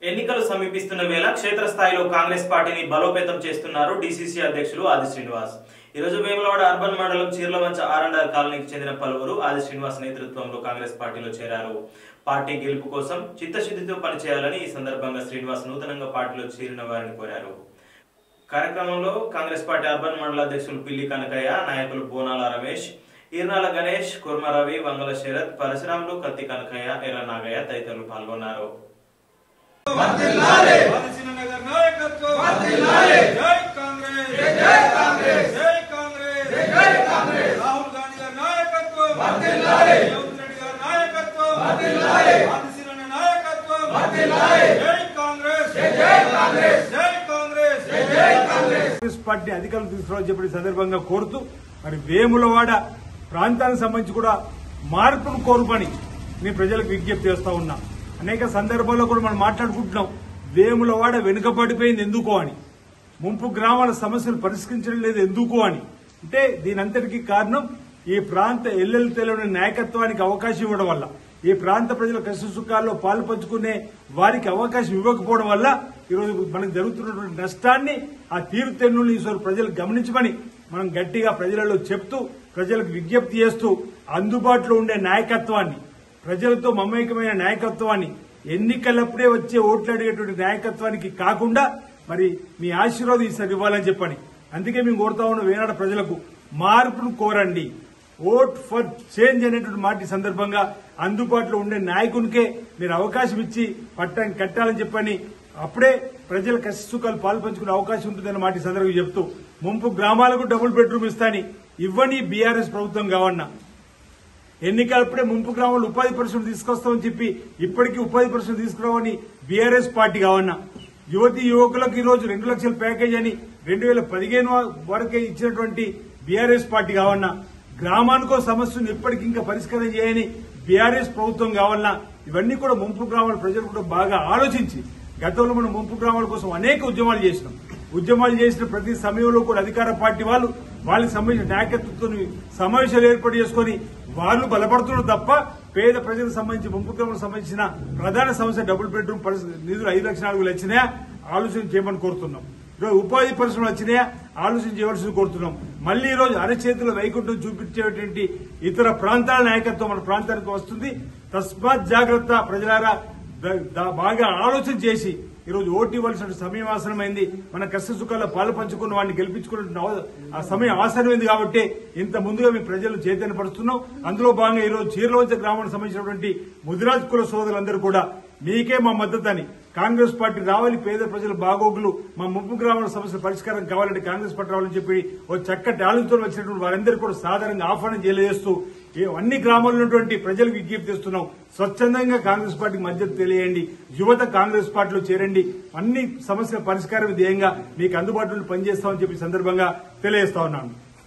ఎన్నికలు సమీపిస్తున్న వేళ క్షేత్రస్థాయిలో కాంగ్రెస్ పార్టీని బలోపేతం చేస్తున్నారు డీసీసీ అధ్యక్షులు ఆది శ్రీనివాస్ ఈ రోజు వేములవాడ అర్బన్ మండలం చీర్లవంచ ఆరండార్ కాలనీకి చెందిన పలువురు ఆది శ్రీనివాస్ నేతృత్వంలో కాంగ్రెస్ పార్టీలో చేరారు పార్టీ గెలుపు కోసం చిత్తశుద్ధితో పనిచేయాలని ఈ సందర్భంగా శ్రీనివాస్ నూతనంగా పార్టీలో చేరిన వారిని కోరారు కార్యక్రమంలో కాంగ్రెస్ పార్టీ అర్బన్ మండల అధ్యక్షులు పిల్లి కనకయ్య నాయకులు బోనాల రమేష్ ఈర్నాల గణేష్ కుర్మరవి వంగల శరత్ పరశురాములు కత్తి కనకయ్య ఎర్ర నాగయ్య తదితరులు పాల్గొన్నారు వాలసిన నగర్ నాయకత్వం జై కాంగ్రెస్ జై కాంగ్రెస్ జై కాంగ్రెస్ జై కాంగ్రెస్ రాహుల్ గాంధీ గారి నాయకత్వం రేవంత్ రెడ్డి గారి నాయకత్వం వాలసిన నాయకత్వం జై కాంగ్రెస్ జై కాంగ్రెస్ జై కాంగ్రెస్ జై కాంగ్రెస్ కాంగ్రెస్ పార్టీ అధికారులు తీసుకురావాలని చెప్పిన సందర్భంగా కోరుతూ మరి వేములవాడ ప్రాంతానికి సంబంధించి కూడా మార్పును కోరుపని నేను ప్రజలకు విజ్ఞప్తి చేస్తా ఉన్నా అనేక సందర్భాల్లో కూడా మనం మాట్లాడుకుంటున్నాం వేములవాడ వెనుకబడిపోయింది ఎందుకో అని ముంపు గ్రామాల సమస్యలు పరిష్కరించడం లేదు ఎందుకు అని అంటే దీని అంతటికీ కారణం ఈ ప్రాంత ఎల్లెలు తెలియని నాయకత్వానికి అవకాశం ఇవ్వడం వల్ల ఈ ప్రాంత ప్రజల కష్ట సుఖాల్లో పాలు పంచుకునే వారికి అవకాశం ఇవ్వకపోవడం వల్ల ఈరోజు మనకు జరుగుతున్నటువంటి నష్టాన్ని ఆ తీరుతెన్నులు ఈశ్వరు ప్రజలు గమనించమని మనం గట్టిగా ప్రజలలో చెప్తూ ప్రజలకు విజ్ఞప్తి చేస్తూ అందుబాటులో ఉండే నాయకత్వాన్ని ప్రజలతో మమేకమైన నాయకత్వాన్ని ఎన్నికలప్పుడే వచ్చే ఓట్లు అడిగేటువంటి నాయకత్వానికి కాకుండా మరి మీ ఆశీర్వాదం ఈసారి ఇవ్వాలని చెప్పని అందుకే మేము కోరుతా ఉన్న వేనాడ ప్రజలకు మార్పును కోరండి ఓట్ ఫర్ చేంజ్ అనేటువంటి మాట ఈ సందర్భంగా అందుబాటులో ఉండే నాయకునికే మీరు అవకాశం ఇచ్చి పట్టాన్ని కట్టాలని చెప్పని అప్పుడే ప్రజల కష్ట సుఖాలు పాల్పంచుకునే అవకాశం ఉంటుందన్న మాట ఈ సందర్భంగా చెప్తూ ముంపు గ్రామాలకు డబుల్ బెడ్రూమ్ ఇస్తాని ఇవ్వని బీఆర్ఎస్ ప్రభుత్వం కావన్నా ఎన్నికలప్పుడే ముంపు గ్రామాలు ఉపాధి పరిశ్రమ తీసుకొస్తామని చెప్పి ఇప్పటికీ ఉపాధి పరిశ్రమ తీసుకురావని బీఆర్ఎస్ పార్టీ కావన్నా యువతి యువకులకు ఈ రోజు రెండు లక్షల ప్యాకేజ్ అని రెండు వేల పదిహేను వరకే ఇచ్చినటువంటి బీఆర్ఎస్ పార్టీ కావన్నా గ్రామానికో సమస్యను ఇప్పటికి ఇంకా పరిష్కారం చేయని బీఆర్ఎస్ ప్రభుత్వం కావాలన్నా ఇవన్నీ కూడా ముంపు గ్రామాల ప్రజలు కూడా బాగా ఆలోచించి గతంలో మనం ముంపు గ్రామాల కోసం అనేక ఉద్యమాలు చేసినాం ఉద్యమాలు చేసిన ప్రతి సమయంలో కూడా అధికార పార్టీ వాళ్ళు వాళ్ళకి సంబంధించిన నాయకత్వంతో సమావేశాలు ఏర్పాటు చేసుకుని వాళ్ళు బలపడుతున్నారు తప్ప పేద ప్రజలకు సంబంధించి ముంపు గ్రామాలకు సంబంధించిన ప్రధాన సమస్య డబుల్ బెడ్రూమ్ పరిస్థితి నిధులు ఐదు లక్షల నాలుగు వచ్చినాయా ఆలోచన చేయమని కోరుతున్నాం ఈరోజు ఉపాధి పరిశ్రమలు వచ్చినాయా ఆలోచన చేయవలసింది కోరుతున్నాం మళ్ళీ ఈ రోజు అరచేతుల వైకుంఠం చూపించేటువంటి ఇతర ప్రాంతాల నాయకత్వం మన ప్రాంతానికి వస్తుంది తస్మాత్ జాగ్రత్త ప్రజలారా ద- ద- బాగా ఆలోచన చేసి ఈరోజు ఓటు ఇవ్వాల్సిన సమయం ఆసనమైంది మన కష్ట సుఖాల్లో పాలు పంచుకున్న వాడిని గెలిపించుకున్న అవ- ఆ సమయం ఆసనమైంది కాబట్టి ఇంత ముందుగా మీ ప్రజలు చైతన్యపరుస్తున్నాం అందులో భాగంగా ఈరోజు చీరలోంచ గ్రామానికి సంబంధించినటువంటి ముదిరాజ్ కుల సోదరులందరూ కూడా మీకే మా మద్దతు అని కాంగ్రెస్ పార్టీ రావాలి పేద ప్రజల బాగోగులు మా ముప్పు గ్రామాల సమస్యల పరిష్కారం కావాలంటే కాంగ్రెస్ పార్టీ రావాలని చెప్పి ఓ చక్కటి ఆలోచనతో వచ్చినటువంటి వారందరూ కూడా సాధారణంగా ఆహ్వానం చేయలేస్తూ ఈ అన్ని గ్రామాల్లో ఉన్నటువంటి ప్రజలకు విజ్ఞప్తి చేస్తున్నాం స్వచ్ఛందంగా కాంగ్రెస్ పార్టీకి మద్దతు తెలియండి యువత కాంగ్రెస్ పార్టీలో చేరండి అన్ని సమస్యల పరిష్కారం ధ్యేయంగా మీకు అందుబాటులో పనిచేస్తామని చెప్పి ఈ సందర్భంగా తెలియజేస్తా ఉన్నాను